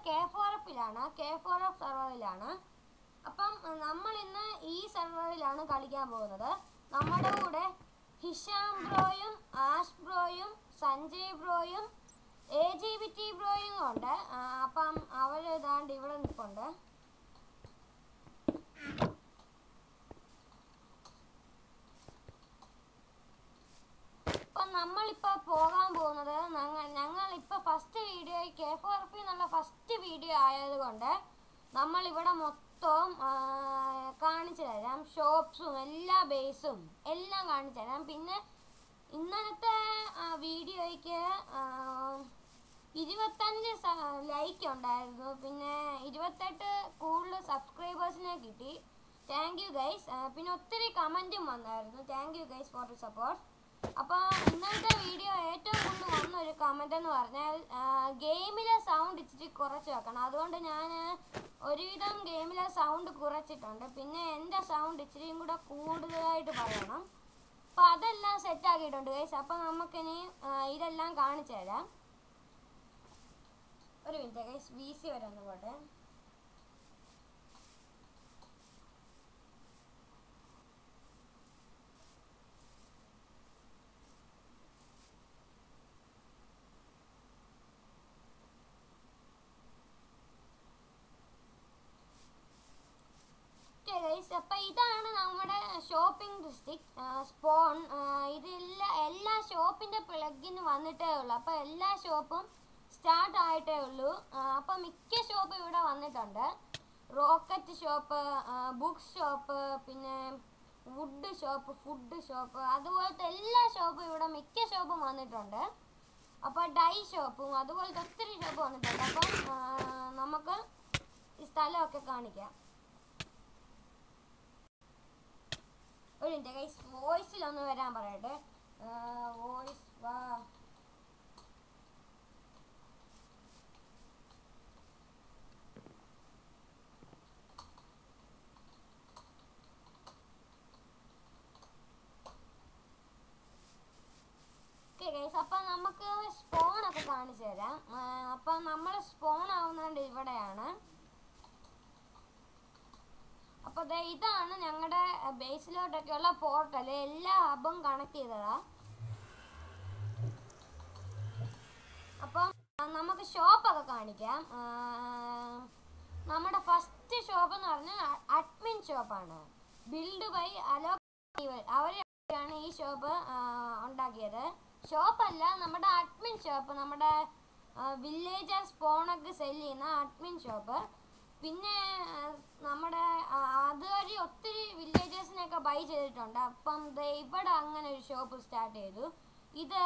K four എഫിലാണ് K four F സെർവറിലാണ് അപ്പം നമ്മൾ ഇന്ന് ഈ സെർവറിലാണ് കളിക്കാൻ പോകുന്നത് നമ്മുടെ കൂടെ ഹിഷാം ബ്രോയും ആഷ് ബ്രോയും സഞ്ജയ് ബ്രോയും എ ജി ബി ടി ബ്രോയും ഉണ്ട് ആ, അപ്പം അവർ ഇതാണ്ട് ഇവിടെ നിൽപ്പുണ്ട് ഇപ്പം നമ്മളിപ്പോൾ പോകാൻ പോകുന്നത് ഞങ്ങൾ ഞങ്ങൾ ഇപ്പോൾ first video K four P എന്നുള്ള ഫസ്റ്റ് വീഡിയോ ആയതുകൊണ്ട് നമ്മൾ ഇവിടെ മൊത്തം ആ, കാണിച്ചു തരാം ഷോപ്സും എല്ലാ ബേസും എല്ലാം കാണിച്ചു തരാം പിന്നെ ഇന്നലത്തെ ആ, വീഡിയോയ്ക്ക് ആ, ഇരുപത്തഞ്ച് ലൈക്ക് ഉണ്ടായിരുന്നു പിന്നെ ഇരുപത്തെട്ട് കൂടുതൽ സബ്സ്ക്രൈബേഴ്സിനെ കിട്ടി താങ്ക് യു ഗൈസ് പിന്നെ ഒത്തിരി കമൻറ്റും വന്നായിരുന്നു thank you guys for support അപ്പോൾ ഇന്നത്തെ വീഡിയോ ഏറ്റവും കൂടുതൽ വന്ന ഒരു കമൻ്റ് എന്ന് പറഞ്ഞാൽ ഗെയിമിലെ സൗണ്ട് ഇച്ചിരി കുറച്ച് വെക്കണം അതുകൊണ്ട് ഞാൻ ഒരുവിധം ഗെയിമിലെ സൗണ്ട് കുറച്ചിട്ടുണ്ട് പിന്നെ എൻ്റെ സൗണ്ട് ഇച്ചിരിയും കൂടെ കൂടുതലായിട്ട് പറയണം അപ്പോൾ അതെല്ലാം സെറ്റ് ആക്കിയിട്ടുണ്ട് ഗൈസ് അപ്പോൾ നമുക്കിനി ആ, ഇതെല്ലാം കാണിച്ചു തരാം ഒരു മിനിറ്റ് ഗൈസ് വി സി വരെ ഒന്ന് പോട്ടെ ഓക്കെ ഗൈസ് അപ്പോൾ ഇതാണ് നമ്മുടെ ഷോപ്പിംഗ് ഡിസ്ട്രിക്ട് സ്പോൺ ഇതില്ല എല്ലാ ഷോപ്പിൻ്റെ പ്ലഗിന് വന്നിട്ടേ ഉള്ളൂ അപ്പോൾ എല്ലാ ഷോപ്പും സ്റ്റാർട്ട് ആയിട്ടേ ഉള്ളൂ അപ്പോൾ മിക്ക ഷോപ്പും ഇവിടെ വന്നിട്ടുണ്ട് റോക്കറ്റ് ഷോപ്പ് ബുക്ക് ഷോപ്പ് പിന്നെ വുഡ് ഷോപ്പ് ഫുഡ് ഷോപ്പ് അതുപോലത്തെ എല്ലാ ഷോപ്പും ഇവിടെ മിക്ക ഷോപ്പും വന്നിട്ടുണ്ട് അപ്പോൾ ഡൈ ഷോപ്പും അതുപോലത്തെ ഒത്തിരി ഷോപ്പ് വന്നിട്ടുണ്ട് അപ്പം ആ, നമുക്ക് ഈ സ്ഥലമൊക്കെ കാണിക്കാം ഒരു മിനിറ്റ് ഗൈസ് വോയിസിലൊന്ന് വരാൻ പറയട്ടെ വോയിസ് വാ ഓക്കെ ഗൈസ് അപ്പം നമുക്ക് സ്പോൺ ഒക്കെ കാണിച്ചു തരാം ആ, അപ്പം നമ്മൾ സ്പോൺ ആവുന്നത് ഇവിടെയാണ് അപ്പോൾ ദേ ഇതാണ് ഞങ്ങളുടെ ബേസിലോട്ടൊക്കെയുള്ള പോർട്ടൽ എല്ലാ ഹബും കണക്ട് ചെയ്തതാ അപ്പം ആ, നമുക്ക് ഷോപ്പൊക്കെ കാണിക്കാം ആ, നമ്മുടെ ഫസ്റ്റ് ഷോപ്പ് എന്ന് പറഞ്ഞാൽ അഡ്മിൻ ഷോപ്പാണ് ബിൽഡ് ബൈ അലോ അവരാണ് ഈ ഷോപ്പ് ഉണ്ടാക്കിയത് ഷോപ്പല്ല നമ്മുടെ അഡ്മിൻ ഷോപ്പ് നമ്മുടെ വില്ലേജർ സ്പോണൊക്കെ സെല് ചെയ്യുന്ന അഡ്മിൻ ഷോപ്പ് പിന്നെ ആ, നമ്മുടെ ആ, അതുവഴി ഒത്തിരി വില്ലേജേഴ്സിനെയൊക്കെ ബൈ ചെയ്തിട്ടുണ്ട് അപ്പം ദേ ഇവിടെ അങ്ങനെ ഒരു ഷോപ്പ് സ്റ്റാർട്ട് ചെയ്തു ഇത്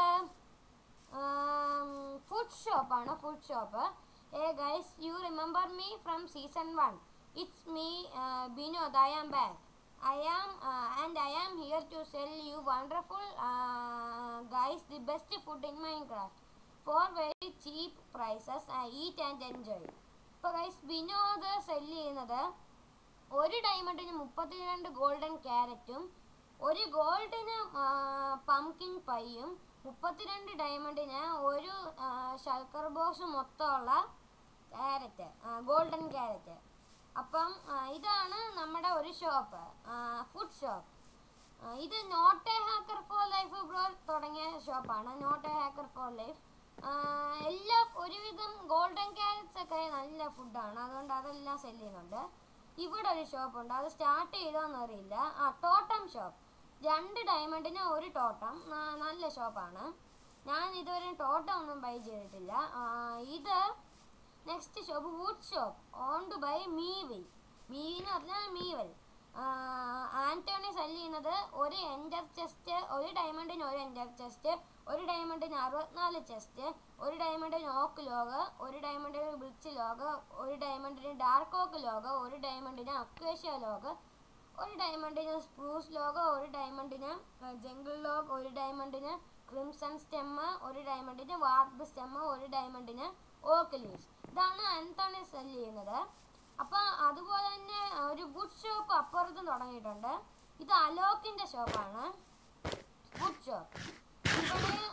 ഫുഡ് ഷോപ്പാണ് ഫുഡ് ഷോപ്പ് ഏ guys you remember me from season one it's me Binod I am back I am uh, and I am here to sell you wonderful uh, guys the best food in Minecraft for very cheap prices. I eat and enjoy. ഇപ്പോൾ guys Vinod sell ചെയ്യുന്നത് ഒരു ഡയമണ്ടിന് മുപ്പത്തിരണ്ട് golden ക്യാരറ്റും ഒരു ഗോൾഡിന് pumpkin പൈയും മുപ്പത്തിരണ്ട് ഡയമണ്ടിന് ഒരു shulker box മൊത്തമുള്ള ക്യാരറ്റ് ഗോൾഡൻ ക്യാരറ്റ് അപ്പം ആ, ഇതാണ് നമ്മുടെ ഒരു ഷോപ്പ് ഫുഡ് ഷോപ്പ് ഇത് not a hacker for life bro തുടങ്ങിയ ഷോപ്പാണ് not a hacker for life എല്ലാ ഒരുവിധം ഗോൾഡൻ ക്യാരറ്റ്സ് ഒക്കെ നല്ല ഫുഡാണ് അതുകൊണ്ട് അതെല്ലാം സെല് ചെയ്യുന്നുണ്ട് ഇവിടെ ഒരു ഷോപ്പുണ്ട് അത് സ്റ്റാർട്ട് ചെയ്തോന്ന് അറിയില്ല ആ ടോട്ടം ഷോപ്പ് രണ്ട് ഡയമണ്ടിന് ഒരു ടോട്ടം ന- നല്ല ഷോപ്പാണ് ഞാൻ ഇതുവരെ ടോട്ടം ഒന്നും ബൈ ചെയ്തിട്ടില്ല ആ, ഇത് next shop wood shop owned by മീവിൽ മീവി എന്ന് പറഞ്ഞാൽ മീവൽ ആന്റോണി സെല് ചെയ്യുന്നത് ഒരു എൻഡർ ചെസ്റ്റ് ഒരു ഡയമണ്ടിന് ഒരു എൻഡർ ചെസ്റ്റ് ഒരു ഡയമണ്ടിന് അറുപത്തിനാല് ചെസ്റ്റ് ഒരു ഡയമണ്ടിന് ഓക്ക് ലോഗ് ഒരു ഡയമണ്ടിന് ബ്രിച്ച് ലോഗ് ഒരു ഡയമണ്ടിന് ഡാർക്ക് ഓക്ക് ലോഗ് ഒരു ഡയമണ്ടിന് അക്വേഷ്യ ലോഗ് ഒരു ഡയമണ്ടിന് സ്പ്രൂസ് ലോഗ് ഒരു ഡയമണ്ടിന് ജംഗിൾ ലോഗ് ഒരു ഡയമണ്ടിന് ക്രിംസൺ സ്റ്റെമ്മ് ഒരു ഡയമണ്ടിന് വാർഡ് സ്റ്റെമ്മ് ഒരു ഡയമണ്ടിന് ഓക്ക് ലീവ്സ് ഇതാണ് ആന്റോണി സെല് ചെയ്യുന്നത് അപ്പോൾ അതുപോലെ തന്നെ ഒരു വുഡ് ഷോപ്പ് അപ്പുറത്തും തുടങ്ങിയിട്ടുണ്ട് ഇത് അലോക്കിൻ്റെ ഷോപ്പാണ് വുഡ് ഷോപ്പ് ഇവിടെ ഓക്ക്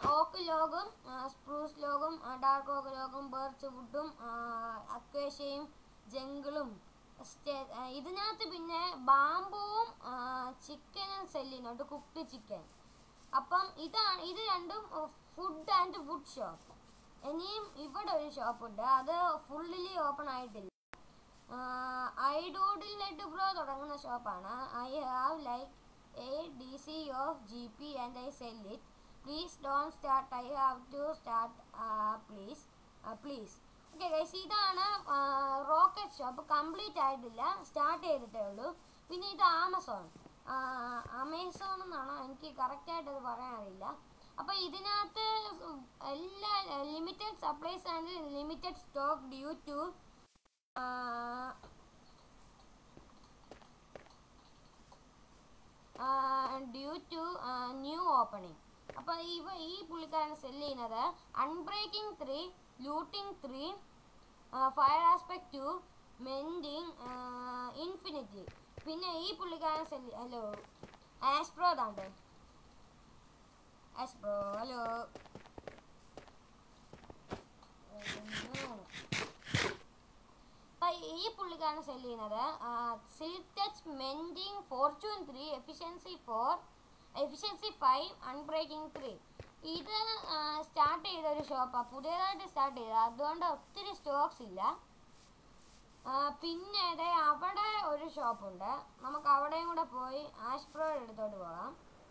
ലോഗും സ്പ്രൂസ് ലോഗും ഡാർക്ക് ഓക്ക് ലോഗും ബേർച്ച് വുഡും അക്വേഷ്യയും ജംഗിളും സ്റ്റേ- ആ, ഇതിനകത്ത് പിന്നെ ബാമ്പുവും ചിക്കനും സെല് ചെയ്യുന്നുണ്ട് കുക്ക്ഡ് ചിക്കൻ അപ്പം ഇതാണ് ഇത് രണ്ടും ഫുഡ് ആൻഡ് വുഡ് ഷോപ്പ് ഇനിയും ഇവിടെ ഒരു ഷോപ്പുണ്ട് അത് ഫുള്ളിലി ഓപ്പൺ ആയിട്ടില്ല ഐ ഡോഡിൽ നെറ്റ് ബ്രോ തുടങ്ങുന്ന ഷോപ്പാണ് I have like A D C of G P and I sell it please don't start I have to start please please okay guys ഇതാണ് rocket shop complete ആയിട്ടില്ല start ചെയ്തിട്ടേ ഉള്ളൂ പിന്നെ ഇത് Amazon Amazon എന്നാണോ എനിക്ക് കറക്റ്റായിട്ട് അത് പറയാൻ അറിയില്ല അപ്പോൾ ഇതിനകത്ത് എല്ലാ limited supplies and limited stock due to due to new opening അപ്പോൾ ഇവ ഈ പുള്ളിക്കാരൻ സെല് ചെയ്യുന്നത് unbreaking three looting three fire aspect two mending infinity പിന്നെ ഈ പുള്ളിക്കാരൻ സെല് ഹലോ ആസ്പ്രോ താണ്ട് ആസ്പ്രോ ഹലോ അപ്പൊ ഈ പുള്ളിക്കാരൻ സെല് ചെയ്യുന്നത് silk touch mending fortune three efficiency four efficiency five unbreaking three ഇത് സ്റ്റാർട്ട് ചെയ്ത ഒരു ഷോപ്പാണ് പുതിയതായിട്ട് സ്റ്റാർട്ട് ചെയ്തത് അതുകൊണ്ട് ഒത്തിരി സ്റ്റോക്സ് ഇല്ല ആ, പിന്നെ ദേ അവിടെ ഒരു ഷോപ്പുണ്ട് നമുക്ക് അവിടെയും കൂടെ പോയി ആഷ്പ്രോയുടെ അടുത്തോട്ട് പോകാം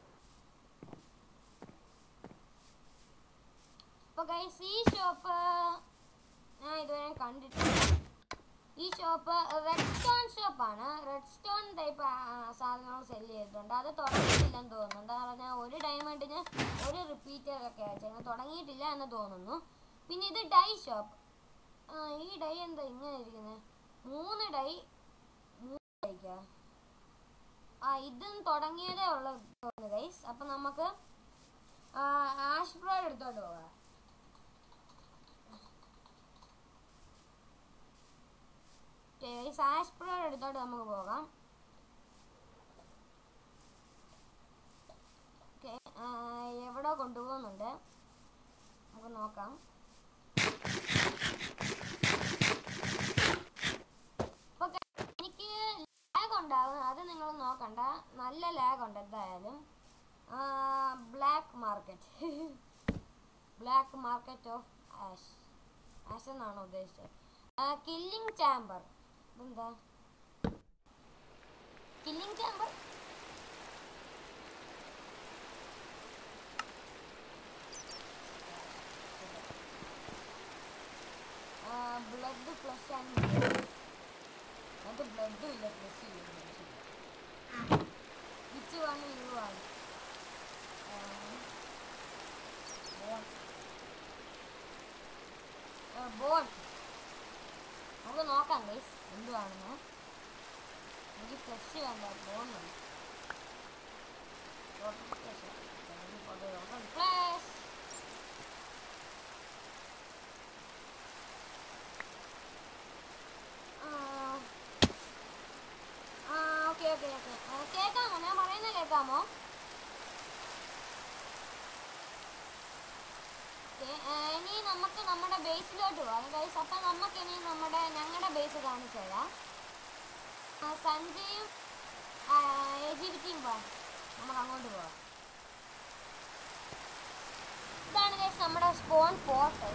അപ്പൊ ഗൈസ് ഈ ഷോപ്പ് ഞാൻ ഇതുവരെ കണ്ടിട്ടില്ല ഈ ഷോപ്പ് റെഡ് സ്റ്റോൺ ഷോപ്പാണ് റെഡ് സ്റ്റോൺ ടൈപ്പ് സാധനങ്ങൾ സെല് ചെയ്തിട്ടുണ്ട് അത് തുടങ്ങിയിട്ടില്ലെന്ന് തോന്നുന്നു എന്താ പറഞ്ഞാൽ ഒരു ഡയമണ്ടിന് ഒരു റിപ്പീറ്റർ ഒക്കെ അയച്ചത് തുടങ്ങിയിട്ടില്ല എന്ന് തോന്നുന്നു പിന്നെ ഇത് ഡൈ ഷോപ്പ് ഈ ഡൈ എന്താ ഇങ്ങനെ ഇരിക്കുന്നത് മൂന്ന് ഡൈ മൂന്ന് ഡൈക്കാ ആ ഇതും തുടങ്ങിയതേ ഉള്ളൂ തോന്നുന്നു ഗൈസ് അപ്പം നമുക്ക് ആഷ് ബ്രോയുടെ അടുത്തോട്ട് പോകാം ആഷ് ബ്രോയുടെ അടുത്തോട്ട് നമുക്ക് പോകാം ഓക്കെ എവിടെ കൊണ്ടുപോകുന്നുണ്ട് നമുക്ക് നോക്കാം അപ്പൊ ക- എനിക്ക് ലാഗ് ഉണ്ടാകും അത് നിങ്ങൾ നോക്കണ്ട നല്ല ലാഗ് ഉണ്ട് എന്തായാലും black market black market of Ash Ash എന്നാണോ ഉദ്ദേശിച്ചത് കില്ലിംഗ് ചാമ്പർ ഇതെന്താ killing chamber blood plus and അത് ബ്ലഡും ഇല്ല പ്ലസ് വിച്ച് വൺ യു ആണ് ബോട്ട് നമുക്ക് നോക്കാം ഗൈസ് എന്തുവാണെന്ന് എനിക്ക് ഫ്ലഷ് വേണ്ട ബോൺ വേണം ഫ്ലാഷ് ആ ഓക്കെ ഓക്കെ ഓക്കെ കേൾക്കാമോ ഞാൻ പറയുന്നത് കേൾക്കാമോ ഓക്കെ ഇനി നമുക്ക് നമ്മുടെ ബേസിലോട്ട് പോകാം ഗൈസ് അപ്പം നമുക്ക് ഇനി നമ്മുടെ ഞങ്ങളുടെ ബേസ് കാണിച്ചു തരാം ആ, സഞ്ജയും എജിബിറ്റിയും പോവാം നമുക്ക് അങ്ങോട്ട് പോവാം ഇതാണ് ഗൈസ് നമ്മുടെ സ്പോൺ പോർട്ടൽ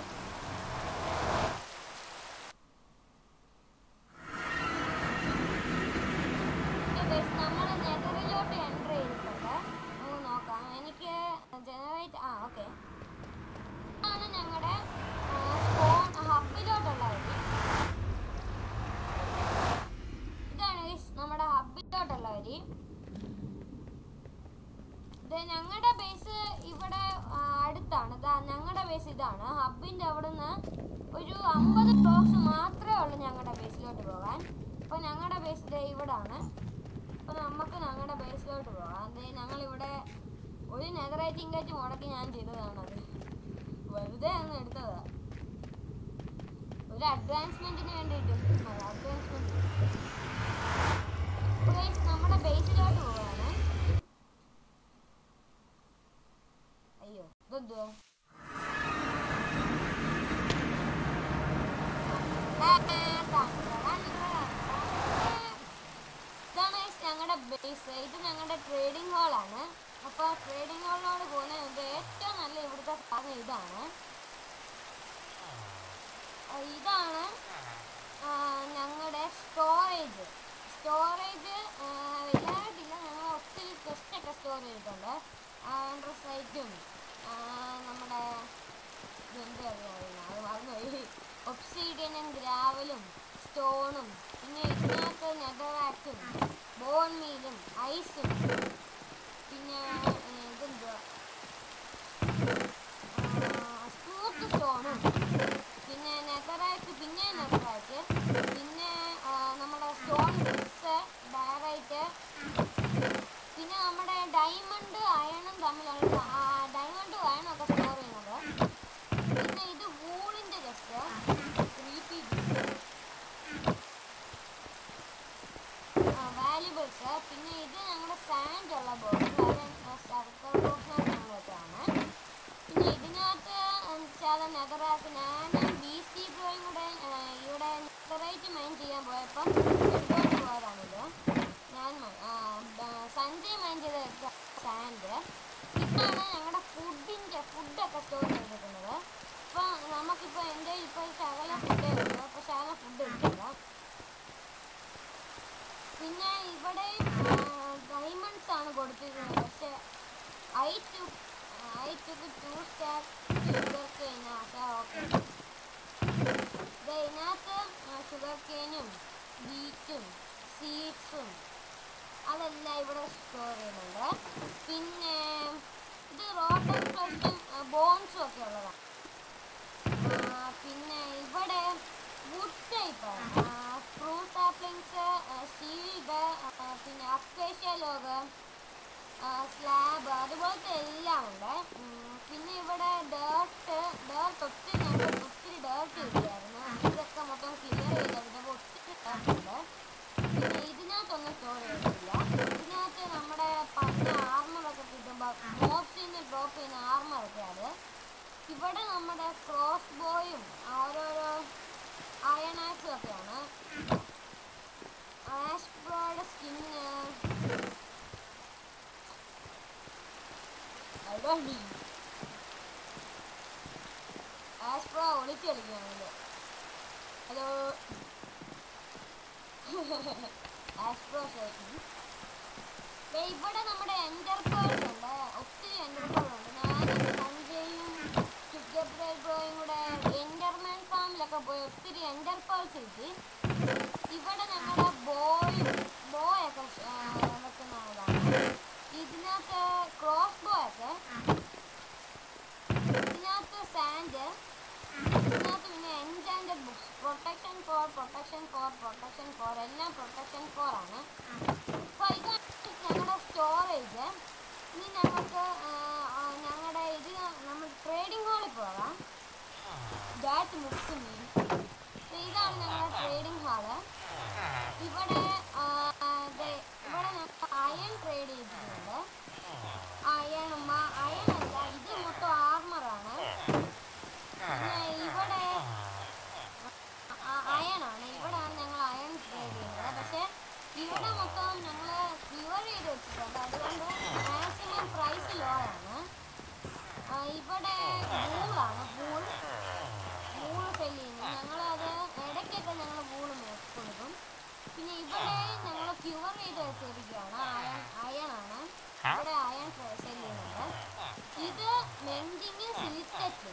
നമ്മൾ നെതറിലോട്ട് എൻ്റർ ചെയ്തിട്ടുണ്ട് നമുക്ക് നോക്കാം എനിക്ക് ജനറേറ്റ് ആ ഓക്കെ ഇതാണ് ഞങ്ങളുടെ സ്പോൺ ഹബിലോട്ടുള്ള വഴി ഇതാണ് guys നമ്മുടെ ഹബിലോട്ടുള്ള വഴി ഇത് ഞങ്ങളുടെ ബേസ് ഇവിടെ ആ, അടുത്താണ് ഇതാ ഞങ്ങളുടെ ബേസ് ഇതാണ് ഹബിൻ്റെ അവിടെ നിന്ന് ഒരു അമ്പത് ബ്ലോക്സ് മാത്രമേ ഉള്ളൂ ഞങ്ങളുടെ ബേസിലോട്ട് പോകാൻ അപ്പോൾ ഞങ്ങളുടെ ബേസ് ഇതേ ഇവിടാണ് അപ്പോൾ നമുക്ക് ഞങ്ങളുടെ ബേസിലോട്ട് പോകാം അതേ ഞങ്ങളിവിടെ ഒരു നെതറൈറ്റിംഗ് ഗേറ്റ് മുടക്കി ഞാൻ ചെയ്തതാണത് വെറുതെ അങ്ങ് എടുത്തതാ ഒരു അഡ്വാൻസ്മെന്റിന് വേണ്ടിയിട്ട് അഡ്വാൻസ്മെന്റ് നമ്മുടെ ബേസിലോട്ട് പോവാണ് അയ്യോ ഇതെന്തുവാ ഇതാണ് ഞങ്ങളുടെ ബേസ് ഇത് ഞങ്ങളുടെ ട്രേഡിംഗ് ഹാളാണ് അപ്പോൾ ട്രേഡിംഗ് ഹാളിനോട് പോകുന്നതിന് മുമ്പ് ഏറ്റവും നല്ല ഇവിടുത്തെ സാധനം ഇതാണ് ആ, ഇതാണ് ഞങ്ങളുടെ സ്റ്റോറേജ് സ്റ്റോറേജ് വലുതായിട്ടില്ല ഞങ്ങൾ ഒത്തിരി ടെസ്റ്റൊക്കെ സ്റ്റോർ ചെയ്തിട്ടുണ്ട് ആൻഡ്രോസൈറ്റും നമ്മുടെ ഇതെന്ത് പറയുന്നത് അത് മറന്നുപോയി ഒബ്സീഡിയനും ഗ്രാവലും സ്റ്റോണും പിന്നെ ഇതിനകത്ത് നെതറാക്കും ബോൺ മീലും ഐസും പിന്നെ ഏ, ഇതെന്തുവാ സ്മൂത്ത് സ്റ്റോണും പിന്നെ നെതറാക്ക് പിന്നെ നെതറാക്ക് പിന്നെ ആ, നമ്മുടെ സ്റ്റോൺ ബ്രിക്സ് ഡയറൈറ്റ് പിന്നെ നമ്മുടെ ഡയമണ്ട് അയണും തമ്മിലുള്ള ഡയമണ്ടും അയണും ഒക്കെ സ്റ്റോർ ചെയ്യുന്നത് പിന്നെ ഇത് വൂളിന്റെ ജസ്റ്റ് ത്രീ പി വാല്യുബിൾസ് പിന്നെ ഇത് ഞങ്ങളുടെ സാൻഡ് ഉള്ള ബോക്സ് സർക്കിൾ ബോക്സിനകത്ത് ഞങ്ങൾ വെച്ചാണ് പിന്നെ ഇതിനകത്ത് വെച്ചാൽ നെതറാക്ക് ഞാൻ ബി സി ബ്രോയും കൂടെ ആ, ഇവിടെ നെതറൈറ്റ് മൈൻ ചെയ്യാൻ പോയപ്പോൾ എടുത്തോണ്ട് പോയതാണിത് ഞാൻ മൈ- ആ, ബ- സഞ്ജയ് മൈൻ ചെയ്ത സാൻഡ് ഇതാണ് ഞങ്ങളുടെ ഫുഡിൻ്റെ ഫുഡൊക്കെ സ്റ്റോർ ചെയ്തിരിക്കുന്നത് അപ്പോൾ നമുക്കിപ്പോൾ എൻ്റെ ഇപ്പോൾ ശകല ഫുഡേ ഉള്ളൂ അപ്പോൾ ശകല ഫുഡ് കിട്ടില്ല പിന്നെ ഇവിടെ ഡയമണ്ട്സ് ആണ് കൊടുത്തിരിക്കുന്നത് പക്ഷെ I two I two two star sugar cane പക്ഷേ ഓക്കെ ഇതിനകത്ത് ഷുഗർ കെയിനും ബീറ്റും സീഡ്സും അതെല്ലാം ഇവിടെ സ്റ്റോർ ചെയ്യുന്നുണ്ട് പിന്നെ ഇത് റോട്ടൻ ഫ്ലഷും ബോൺസും ഒക്കെ ഉള്ളതാണ് ആ, പിന്നെ ഇവിടെ wood type fruit saplings shield പിന്നെ അക്കേഷ്യ ലോഗ് സ്ലാബ് അതുപോലത്തെ എല്ലാം ഉണ്ട് ഉം, പിന്നെ ഇവിടെ ഡേർട്ട് ഡേർട്ട് ഒത്തിരി ഞങ്ങൾക്ക് ഒത്തിരി ഡേർട്ട് കിട്ടിയായിരുന്നു ഇതൊക്കെ മൊത്തം ക്ലിയർ ചെയ്തെടുത്തപ്പോൾ ഒത്തിരി ഡേർട്ട് ഉണ്ട് പിന്നെ ഇതിനകത്തൊന്നും സ്റ്റോർ ചെയ്തിട്ടില്ല ഇതിനകത്ത് നമ്മുടെ പഴയ ആർമറൊക്കെ കിട്ടുമ്പോൾ മോപ്സിന്ന് ഡ്രോപ്പ് ചെയ്യുന്ന ആർമറൊക്കെയാണ് ഇവിടെ നമ്മുടെ ക്രോസ് ബോയും ഓരോരോ അയൺ ആക്സും ഒക്കെയാണ് ആഷ് ബ്രോയുടെ സ്കിന്ന് അടി ആഷ് ബ്രോ ഒളിച്ച് കളിക്കുകയാണല്ലോ ഹലോ ആഷ് ബ്രോ ഷോക്കിംഗ് ദേ ഇവിടെ നമ്മുടെ എന്റർപ്രൈസ് ഉണ്ട് ഒത്തിരി എന്റർപ്രൈസ് ഉണ്ട് ഞാനും സഞ്ജയും ചുക്കബ്രേഡ് ബ്രോയും കൂടെ എന്റർമാൻ ഫാമിലൊക്കെ പോയി ഒത്തിരി എന്റർപ്രൈസ് കിട്ടി ഇവിടെ ഞങ്ങളുടെ ബോയും ബോയൊക്കെ വെക്കുന്നതാണ് ഇതിനകത്ത് ക്രോസ് ബോ ഒക്കെ ഇതിനകത്ത് സാൻഡ് ഇതിനകത്ത് പിന്നെ enchanted books protection four protection four protection four എല്ലാം പ്രൊട്ടക്ഷൻ ഫോർ ആണ് അപ്പോൾ ഇതാണ് ഞങ്ങളുടെ സ്റ്റോറേജ് ഇനി ഞങ്ങൾക്ക് ഞങ്ങളുടെ ഇത് നമ്മൾ ട്രേഡിംഗ് ഹാളിൽ പോകാം ദാറ്റ് മുക്സ് മീൻ ഇതാണ് ഞങ്ങളുടെ ട്രേഡിംഗ് ഹാള് ഇവിടെ ആ, ദേ, ഇവിടെ ഞങ്ങൾ അയൺ ട്രേഡ് ചെയ്തിട്ടുണ്ട് അയൺ അയൺ അല്ല ഇത് മൊത്തം ആർമറാണ് പിന്നെ ഇവിടെ അയണാണ് ഇവിടെയാണ് ഞങ്ങൾ അയൺ ട്രേഡ് ചെയ്യുന്നത് പക്ഷേ ഇവിടെ മൊത്തം ഞങ്ങൾ പ്യുവർ ചെയ്ത് വെച്ചിട്ടുണ്ട് അതുകൊണ്ട് മാക്സിമം പ്രൈസ് ലോ ആണ് ആ, ഇവിടെ ബൂളാണ് ബൂൾ ബൂൾ സെല് ചെയ്യുന്നു ഞങ്ങളത് ഇടയ്ക്കൊക്കെ ഞങ്ങൾ ബൂൾ കൊടുക്കും പിന്നെ ഇവിടെ ഞങ്ങൾ പ്യുവർ ചെയ്ത് വെച്ചിരിക്കുകയാണ് അയൺ അയൺ ആണ് ഇവിടെ അയൺ സെല് ചെയ്യുന്നുണ്ട് ഇത് മെൻഡിങ് സിലിക്കറ്റ്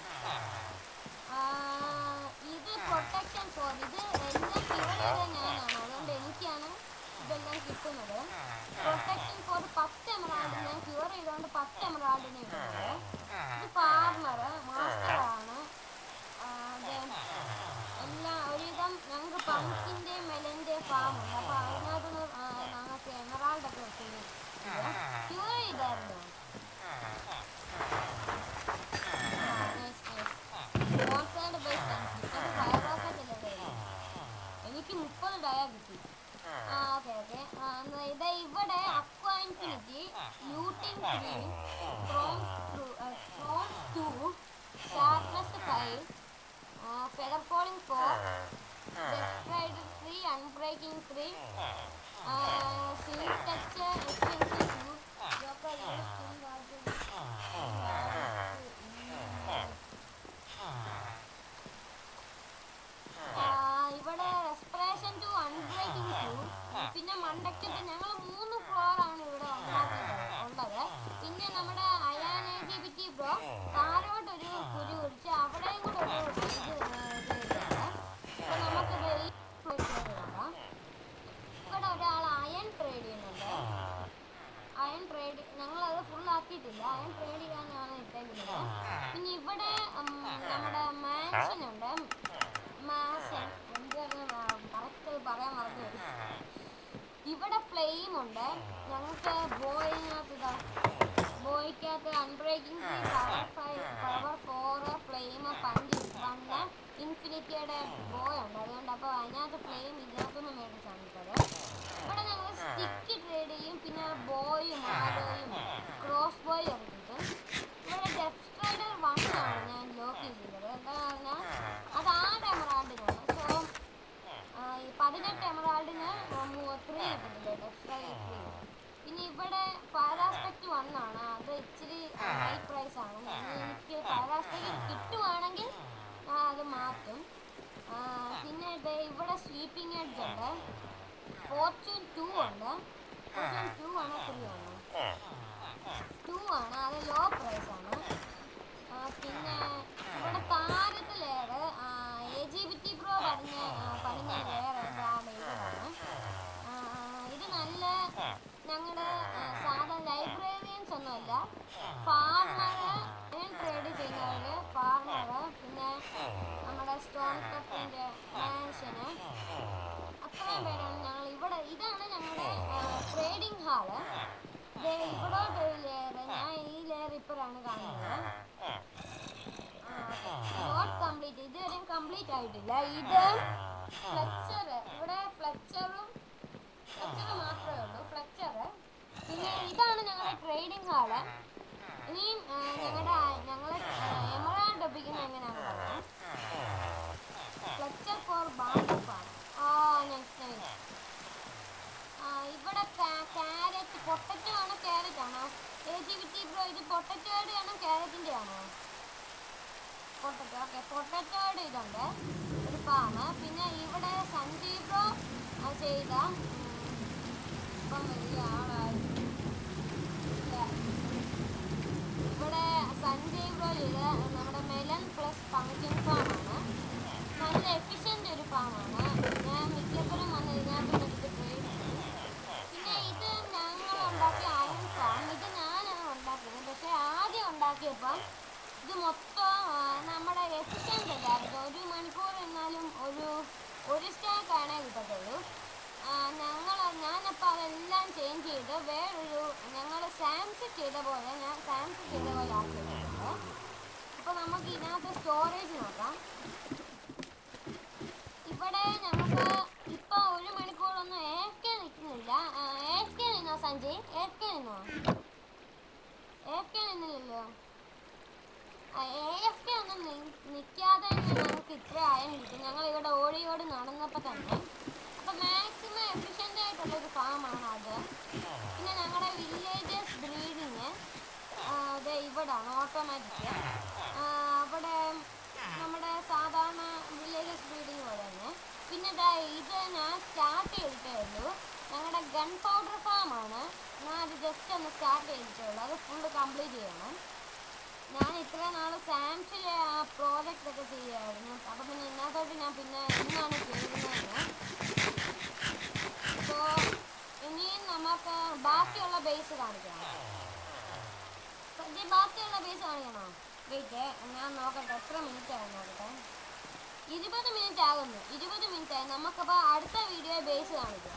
ഇത് പ്രൊട്ടക്ഷൻ ഫോർ ഇത് എല്ലാം പ്യുവർ ചെയ്ത ഞാനാണ് അതുകൊണ്ട് എനിക്കാണ് ഇതെല്ലാം കിട്ടുന്നത് പ്രൊട്ടക്ഷൻ ഫോർ പത്ത് എമറാൾഡ് ഞാൻ പ്യുവർ ചെയ്തുകൊണ്ട് പത്ത് എമറാൾഡിന് കിട്ടുന്നത് ഇത് ഫാർമർ മാസ്റ്റർ ആണ് ആ, ഇത് എല്ലാം ഒരുവിധം ഞങ്ങൾക്ക് പമ്പിൻ്റെയും മെലൻ്റെയും ഫാം ഉണ്ട് അപ്പോൾ അതിനകത്തുനിന്ന് ആ, ഞങ്ങൾക്ക് എമറാൾഡ് ഒക്കെ കിട്ടുന്നു പ്യുവർ ചെയ്തായിരുന്നു മോൺസ്റ്ററിന്റെ ബേസ് ഫയർ റോക്കറ്റ് അല്ലേ എനിക്ക് മുപ്പത് ഡയ കിട്ടി ആ ഓക്കെ ഓക്കെ ഇത് ഇവിടെ aqua infinity looting three chromes chromes two sharpness five feather falling four ഇൻഫിനിറ്റിയുടെ ബോയ് ഉണ്ട് അതുകൊണ്ട് അപ്പോൾ അതിനകത്ത് ഫ്ലെയിം ഇതിനകത്തൊന്നും മേടിച്ചാണ് ഇട്ടത് ഇവിടെ ഞങ്ങൾ സ്റ്റിക്ക് ട്രേഡ് ചെയ്യും പിന്നെ ബോയും ആരോയും ക്രോസ് ബോയും ഒക്കെ കിട്ടും ഇവിടെ ഡെഫ് സ്ട്രൈഡർ വൺ ആണ് ഞാൻ ലോക്ക് ചെയ്തിട്ടുള്ളത് എന്താണെന്ന് പറഞ്ഞാൽ അത് ആറ് എമറാൾഡിനാണ് സോ ഈ പതിനെട്ട് എമറാൾഡിന് ത്രീ കിട്ടുന്നുണ്ട് ഡെഫ് സ്ട്രൈഡർ ത്രീ പിന്നെ ഇവിടെ ഫയർ ആസ്പെക്ട് വൺ ആണ് അത് ഇച്ചിരി ഹൈ പ്രൈസ് ആണ് ഇനി എനിക്ക് ഫയർ ആസ്പെക്ട് കിട്ടുവാണെങ്കിൽ ഞാൻ അത് മാറ്റും ആ, പിന്നെ ദേ ഇവിടെ സ്വീപ്പിംഗ് എഡ്ജ് ഉണ്ട് ഫോർച്യൂൺ ടു ഉണ്ട് ഫോർച്യൂൺ ടു ആണോ ത്രീ ആണോ ടു ആണ് അത് ലോ പ്രൈസ് ആണ് ആ, പിന്നെ ഇവിടെ താരത്തെ layer A G B T pro പറഞ്ഞ പറഞ്ഞ ലെയർ ഇതാണ് ഇതാണ് ആ, ഇത് നല്ല ഞങ്ങളുടെ സാധാ ലൈബ്രറിയൻസ് ഒന്നുമല്ല ഫാർമർ ട്രേഡ് ചെയ്യുന്നവര് ഫാർമർ പിന്നെ നമ്മുടെ സ്റ്റോൺ കപ്പിന്റെ മാൻഷന് അത്രയും പേരാണ് ഞങ്ങൾ ഇവിടെ ഇതാണ് ഞങ്ങളുടെ ട്രേഡിംഗ് ഹാള് ഇവിടോട്ട് ഒരു ലെയർ ഞാൻ ഈ ലെയർ ഇപ്പോഴാണ് കാണുന്നത് നോട്ട് കംപ്ലീറ്റ് ഇതുവരെയും കംപ്ലീറ്റ് ആയിട്ടില്ല ഇത് ഫ്ലെക്ചർ ഇവിടെ ഫ്ലെക്ചറും ഫ്ലെക്ചർ മാത്രമേ ഉള്ളൂ ഫ്ലെക്ചർ പിന്നെ ഇതാണ് ഞങ്ങളുടെ ട്രേഡിംഗ് ഹാള് ഇനിയും ആ, ഞങ്ങളുടെ ഞങ്ങളെ എമറാൾഡ് ഒപ്പിക്കുന്ന എങ്ങനെയാണെന്ന് പറയാം ഫ്ലെക്ചർ ഫോർ ബാമ്പുപ്പാണ് ആ നെക്സ്റ്റ് നെക്സ്റ്റ് ഇവിടെ ക്യാരറ്റ് പൊട്ടറ്റോ ആണോ ക്യാരറ്റ് ആണോ ക്രിയേറ്റിവിറ്റി ബ്രോ ഇത് പൊട്ടറ്റോയുടെ ആണോ ക്യാരറ്റിന്റെ ആണോ പൊട്ടറ്റോ ഓക്കെ പൊട്ടറ്റോയുടെ ഇതുണ്ട് ഒരു ഫാമ് പിന്നെ ഇവിടെ സഞ്ജയ് ബ്രോ ആ, ചെയ്ത ഉം, ഇപ്പം വലിയ ആളായി ഇല്ല. ഇവിടെ സഞ്ജയ് ബ്രോ ചെയ്ത നമ്മുടെ മെലൻ പ്ലസ് പങ്ക്ചൻ ഫാമാണ് നല്ല എഫിഷ്യൻ്റ് ഒരു ഫാമാണ് ഞാൻ മിക്കപ്പോഴും വന്ന് ഇതിനകത്ത് എടുത്ത് ട്രേഡ് ചെയ്യും പിന്നെ ഇത് ഞങ്ങൾ ഉണ്ടാക്കിയ അയൺ ഫാം ഇത് ഞാനാണ് ഉണ്ടാക്കിയത് പക്ഷെ ആദ്യം ഉണ്ടാക്കിയപ്പം ഇത് മൊത്തം ആ, നമ്മുടെ എഫിഷ്യൻ്റ് അല്ലായിരുന്നു ഒരു മണിക്കൂർ എന്നാലും ഒരു ഒരു സ്റ്റാക്ക് ആണേ കിട്ടത്തുള്ളൂ ഞങ്ങൾ ഞാനപ്പോൾ അതെല്ലാം ചേഞ്ച് ചെയ്ത് വേറൊരു ഞങ്ങൾ സാംസങ് ചെയ്ത പോലെ ഞാൻ സാംസങ് ചെയ്ത പോലെ ആക്കിയിട്ടുണ്ട് അപ്പോൾ നമുക്ക് ഇതിനകത്ത് സ്റ്റോറേജ് നോക്കാം ഇവിടെ നമുക്ക് ഇപ്പൊ ഒരു മണിക്കൂറൊന്നും എ എഫ് കെ നിൽക്കുന്നില്ല എ എഫ് കെ നിന്നോ സഞ്ജയ് എ എഫ് കെ നിന്നോ എ എഫ് കെ നിന്നില്ലല്ലോ എ എഫ് കെ ഒന്നും നി- നിൽക്കാതെ തന്നെ നമുക്ക് ഇത്ര ആയം കിട്ടും ഞങ്ങൾ ഇവിടെ ഓടി ഓടി നടന്നപ്പോൾ തന്നെ അപ്പോൾ മാക്സിമം എഫിഷ്യൻ്റ് ആയിട്ടുള്ള ഒരു ഫാമാണ് അത് പിന്നെ ഞങ്ങളുടെ വില്ലേജസ് ബ്രീഡിങ് അതെ ഇവിടാണ് ഓട്ടോമാറ്റിക് അവിടെ നമ്മുടെ സാധാരണ വില്ലേജസ് ബ്രീഡിങ് പോലെ തന്നെ പിന്നെ ദാ ഇത് ഞാൻ സ്റ്റാർട്ട് ചെയ്തിട്ടേ ഉള്ളൂ ഞങ്ങളുടെ ഗൺ പൗഡർ ഫാമാണ് ഞാൻ അത് ജസ്റ്റ് ഒന്ന് സ്റ്റാർട്ട് ചെയ്തിട്ടേ ഉള്ളൂ അത് ഫുള്ള് കംപ്ലീറ്റ് ചെയ്യണം ഞാൻ ഇത്ര നാൾ സാംസിലെ ആ പ്രോജക്റ്റ് ഒക്കെ ചെയ്യുമായിരുന്നു അപ്പം പിന്നെ ഇതിനകത്തോട്ട് ഞാൻ പിന്നെ ഇന്നാണ് ചെയ്യുന്നതെന്ന് സോ ഇനിയും നമുക്ക് ബാക്കിയുള്ള ബേസ് കാണിക്കാം ഇത് ബാക്കിയുള്ള ബേസ് കാണിക്കണോ വെയിറ്റ് ഞാൻ നോക്കട്ടെ എത്ര മിനിറ്റ് ആയി നോക്കട്ടെ ഇരുപത് മിനിറ്റ് ആകുന്നു ഇരുപത് മിനിറ്റ് ആയി നമുക്കപ്പോൾ അടുത്ത വീഡിയോ ബേസ് കാണിക്കാം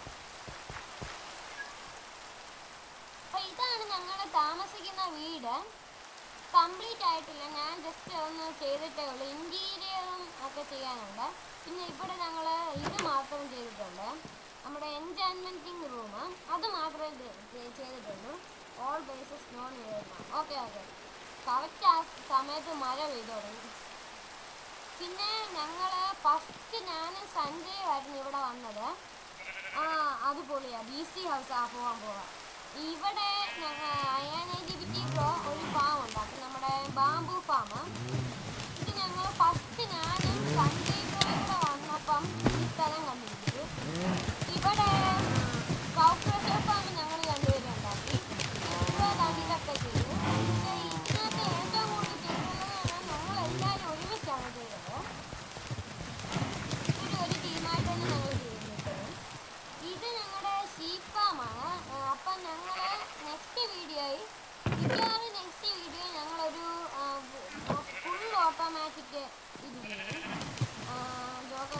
അപ്പൊ ഇതാണ് ഞങ്ങൾ താമസിക്കുന്ന വീട് കംപ്ലീറ്റ് ആയിട്ടില്ല ഞാൻ ജസ്റ്റ് ഒന്ന് ചെയ്തിട്ടേ ഉള്ളൂ ഇൻറ്റീരിയറും ഒക്കെ ചെയ്യാനുണ്ട് പിന്നെ ഇവിടെ ഞങ്ങൾ ഇത് മാത്രം ചെയ്തിട്ടുണ്ട് നമ്മുടെ എൻജോയ്മെൻറ്റിങ് റൂം അത് മാത്രമേ ഇത് ചെ- ചെയ്തിട്ടുള്ളൂ ഓൾ ബേസസ് നോൺ ചെയ്യുന്ന ഓക്കെ ഓക്കെ കറക്റ്റ് ആ സമയത്ത് മഴ പെയ്തു തുടങ്ങി പിന്നെ ഞങ്ങൾ ഫസ്റ്റ് ഞാനും സഞ്ജയുമായിരുന്നു ഇവിടെ വന്നത് ആ അത് പൊളിയാ ബി സി ഹൗസ് ആ പോവാൻ പോവാം ഇവിടെ ഞങ്ങൾ അയാനെജിബിറ്റി ബ്രോ ഒരു ഫാം ഉണ്ടാക്കും നമ്മുടെ ബാംബു ഫാം ഇത് ഞങ്ങൾ ഫസ്റ്റ് ഞാനും സഞ്ജയ് ബ്രോ ഇവിടെ വന്നപ്പം ഈ സ്ഥലം കണ്ടുപിടിച്ചു ഇവിടെ കൗപ്രഷർ ഫാം ഞങ്ങൾ രണ്ടുപേരും ഉണ്ടാക്കി ഇവിടെ കണ്ടിട്ടൊക്കെ ചെയ്തു പക്ഷേ ഇതിനകത്ത് ഏറ്റവും കൂടുതൽ ചെയ്തതെന്ന് പറഞ്ഞാൽ ഞങ്ങൾ എല്ലാവരും ഒരുമിച്ചാണ് ചെയ്തത് ഒരു ഒരു ടീമായിട്ട് തന്നെ ഞങ്ങൾ ചെയ്തിട്ടുണ്ട് ഇത് ഞങ്ങളുടെ ഷീപ്പ് ഫാമാണ് അപ്പം ഞങ്ങൾ നെക്സ്റ്റ് വീഡിയോയിൽ മിക്കവാറും നെക്സ്റ്റ് വീഡിയോ ഞങ്ങളൊരു ഫുൾ ഓട്ടോമാറ്റിക് ഇത് ചെയ്യും ജോക്കർ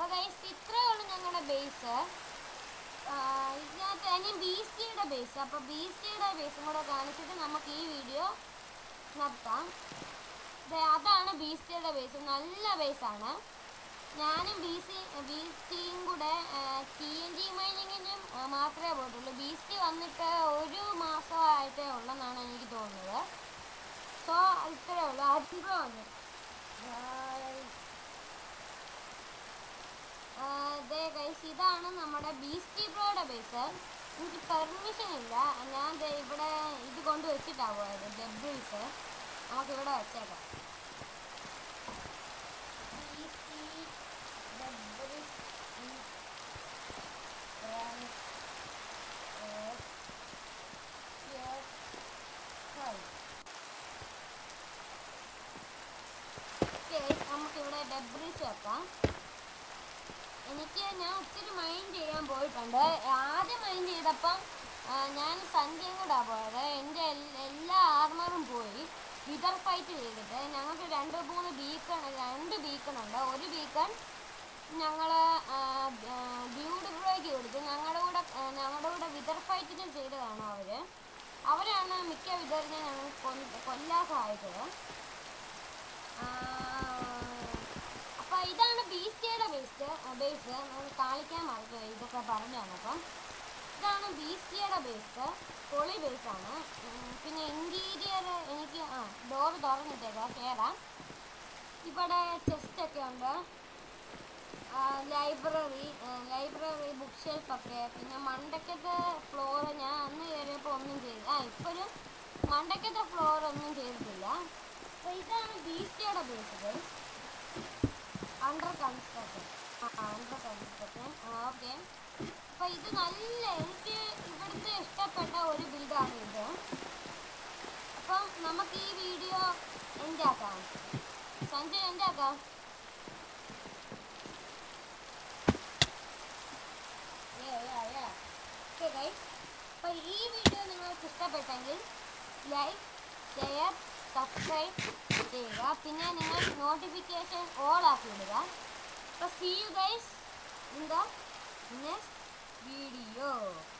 ഗൈസ് ഇത്രയേ ഉള്ളൂ ഞങ്ങളുടെ ബേസ് ഇതിനകത്ത് ഇനി ബീസ്റ്റിയുടെ ബേസ് അപ്പോൾ ബീസ്റ്റിയുടെ ബേസും കൂടെ കാണിച്ചിട്ട് നമുക്ക് ഈ വീഡിയോ നിർത്താം ദേ അതാണ് ബീസ്റ്റിയുടെ ബേസ് നല്ല ബേസാണ് ഞാനും ബി സി ബീസ്റ്റിയും കൂടെ ടി എൻ ജി മൈനിങ്ങിനും മാത്രമേ പോയിട്ടുള്ളൂ ബീസ്റ്റി വന്നിട്ട് ഒരു മാസമായിട്ടേ ഉള്ളെന്നാണ് എനിക്ക് തോന്നുന്നത് സോ ഇത്രയേ ഉള്ളൂ അധികം വന്നു ദേ ഗൈസ് ഇതാണ് നമ്മുടെ ബീസ്റ്റി ബ്രോയുടെ ബേസ് എനിക്ക് പെർമിഷൻ ഇല്ല ഞാൻ ദേ ഇവിടെ ഇത് കൊണ്ട് വെച്ചിട്ടാ പോയത് ഡെബ്രീസ് നമുക്ക് ഇവിടെ വെച്ചേക്കാം BC debris is from Earth here side. Okay, നമുക്കിവിടെ ഡെബ്രീസ് വെക്കാം എനിക്ക് ഞാൻ ഒത്തിരി മൈൻഡ് ചെയ്യാൻ പോയിട്ടുണ്ട് ആദ്യം മൈൻഡ് ചെയ്തപ്പം ആ, ഞാൻ സന്ധ്യയും കൂടാ പോയത് എൻ്റെ എൽ- എല്ലാ ആർമറും പോയി വിതർ ഫൈറ്റ് ചെയ്തിട്ട് ഞങ്ങൾക്ക് രണ്ട് മൂന്ന് ബീക്കൺ രണ്ട് ബീക്കൺ ഉണ്ട് ഒരു ബീക്കൺ ഞങ്ങൾ ബ്യൂഡ് ബ്രോയ്ക്ക് കൊടുത്തു ഞങ്ങളുടെ കൂടെ ആ, ഞങ്ങളുടെ കൂടെ വിതർ ഫൈറ്റിന് ചെയ്തതാണ് അവർ അവരാണ് മിക്ക വിതറിനെ ഞങ്ങൾ കൊല്ല- കൊല്ലാൻ സഹായിച്ചത് അപ്പൊ ഇതാണ് ബീസ്റ്റിയുടെ ബേസ് ബേസ് നമുക്ക് കാണിക്കാൻ മറന്നു ഇതൊക്കെ പറഞ്ഞു തന്നപ്പം ഇതാണ് ബീസ്റ്റിയുടെ ബേസ് പൊളി ബേസാണ് പിന്നെ ഇൻറ്റീരിയർ എനിക്ക് ആ ഡോർ തുറന്നിട്ടേക്കാം കയറാം ഇവിടെ ചെസ്റ്റ് ഒക്കെ ഉണ്ട് ലൈബ്രറി ലൈബ്രറി ബുക്ക് ഷെൽഫ് ഒക്കെ പിന്നെ മണ്ടക്കത്തെ ഫ്ലോർ ഞാൻ അന്ന് കയറിയപ്പോൾ ഒന്നും ചെയ്തു ആ ഇപ്പോഴും മണ്ടക്കത്തെ ഫ്ലോർ ഒന്നും ചെയ്തിട്ടില്ല അപ്പൊ ഇതാണ് ബീസ്റ്റിയുടെ ബേസ് അണ്ടർ കൺസ്ട്രക്ഷൻ ആ അണ്ടർ കൺസ്ട്രക്ഷൻ ആ ഓക്കെ അപ്പൊ ഇത് നല്ല എനിക്ക് ഇവിടുത്തെ ഇഷ്ടപ്പെട്ട ഒരു ബിൽഡാണ് ഇത് അപ്പം നമുക്ക് ഈ വീഡിയോ എൻ്റെ ആക്കാം സഞ്ജയ് എൻ്റെ ആക്കാം ഓക്കെ ഗൈസ് അപ്പോൾ ഈ വീഡിയോ നിങ്ങൾക്ക് ഇഷ്ടപ്പെട്ടെങ്കിൽ ലൈക്ക് ഷെയർ സബ്സ്ക്രൈബ് ചെയ്യുക പിന്നെ നിങ്ങൾ നോട്ടിഫിക്കേഷൻ ഓൾ ആക്കി ഇടുക അപ്പോൾ see you guys in the next video